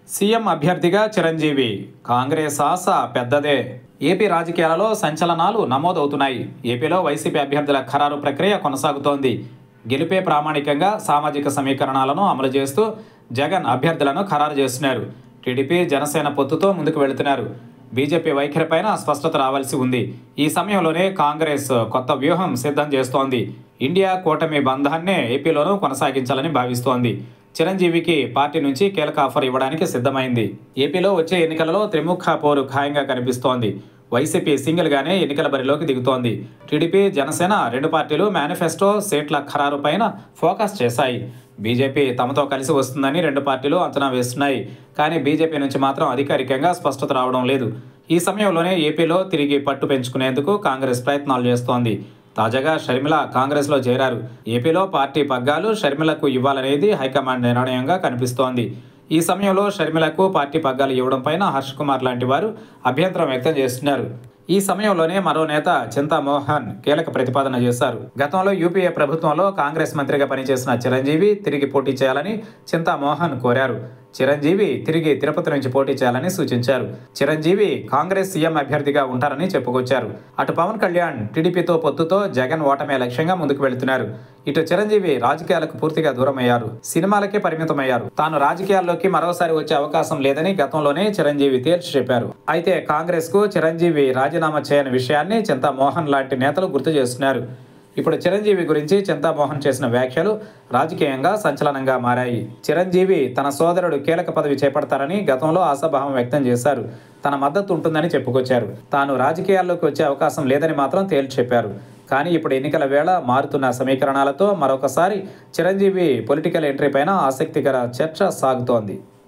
CM అభ్యర్థిగా చిరంజీవి కాంగ్రెస్ ఆశ పెద్దదే AP రాజకీయాలలో సంచలనాలు నమోదవుతున్నాయి ఏపీలో వైసీపీ అభ్యర్థుల ఖరారు ప్రక్రియ కొనసాగుతోంది గెలుపే ప్రామాణికంగా సామాజిక సమీకరణాలను అమలు చేస్తూ జగన్ అభ్యర్థులను ఖరారు చేస్తున్నారు టీడీపీ జనసేన పొత్తుతో ముందుకు వెళుతున్నారు బీజేపీ వైఖరిపైన స్పష్టత రావాల్సి ఉంది ఈ సమయంలోనే కాంగ్రెస్ కొత్త వ్యూహం సిద్ధం చేస్తోంది ఇండియా కూటమి బంధాన్నే ఏపీలోనూ కొనసాగించాలని భావిస్తోంది చిరంజీవికి పార్టీ నుంచి కీలక ఆఫర్ ఇవ్వడానికి సిద్ధమైంది ఏపీలో వచ్చే ఎన్నికలలో త్రిముఖ పోరు ఖాయంగా కనిపిస్తోంది వైసీపీ సింగిల్గానే ఎన్నికల బరిలోకి దిగుతోంది టీడీపీ జనసేన రెండు పార్టీలు మేనిఫెస్టో సీట్ల ఖరారు పైన ఫోకస్ చేశాయి బీజేపీ తమతో కలిసి వస్తుందని రెండు పార్టీలు అంచనా వేస్తున్నాయి కానీ బీజేపీ నుంచి మాత్రం అధికారికంగా స్పష్టత రావడం లేదు ఈ సమయంలోనే ఏపీలో తిరిగి పట్టు పెంచుకునేందుకు కాంగ్రెస్ ప్రయత్నాలు చేస్తోంది తాజాగా షర్మిల కాంగ్రెస్లో చేరారు ఏపీలో పార్టీ పగ్గాలు షర్మిలకు ఇవ్వాలనేది హైకమాండ్ నిర్ణయంగా కనిపిస్తోంది ఈ సమయంలో షర్మిలకు పార్టీ పగ్గాలు ఇవ్వడం పైన హర్ష్ కుమార్ లాంటి వారు అభ్యంతరం వ్యక్తం చేస్తున్నారు ఈ సమయంలోనే మరో నేత చింతామోహన్ కీలక ప్రతిపాదన చేశారు గతంలో యూపీఏ ప్రభుత్వంలో కాంగ్రెస్ మంత్రిగా పనిచేసిన చిరంజీవి తిరిగి పోటీ చేయాలని చింతామోహన్ కోరారు చిరంజీవి తిరిగి తిరుపతి నుంచి పోటీ చేయాలని సూచించారు చిరంజీవి కాంగ్రెస్ సీఎం అభ్యర్థిగా ఉంటారని చెప్పుకొచ్చారు అటు పవన్ కళ్యాణ్ టీడీపీతో పొత్తుతో జగన్ ఓటమే లక్ష్యంగా ముందుకు వెళుతున్నారు ఇటు చిరంజీవి రాజకీయాలకు పూర్తిగా దూరమయ్యారు సినిమాలకే పరిమితమయ్యారు తాను రాజకీయాల్లోకి మరోసారి వచ్చే అవకాశం లేదని గతంలోనే చిరంజీవి తేల్చి చెప్పారు అయితే కాంగ్రెస్ కు చిరంజీవి రాజీనామా చేయని విషయాన్ని చింతామోహన్ లాంటి నేతలు గుర్తు చేస్తున్నారు ఇప్పుడు చిరంజీవి గురించి చింతామోహన్ చేసిన వ్యాఖ్యలు రాజకీయంగా సంచలనంగా మారాయి చిరంజీవి తన సోదరుడు కీలక పదవి చేపడతారని గతంలో ఆశాభావం వ్యక్తం చేశారు తన మద్దతు ఉంటుందని చెప్పుకొచ్చారు తాను రాజకీయాల్లోకి వచ్చే అవకాశం లేదని మాత్రం తేల్చి చెప్పారు కానీ ఇప్పుడు ఎన్నికల వేళ మారుతున్న సమీకరణాలతో మరొకసారి చిరంజీవి పొలిటికల్ ఎంట్రీ పైన ఆసక్తికర చర్చ సాగుతోంది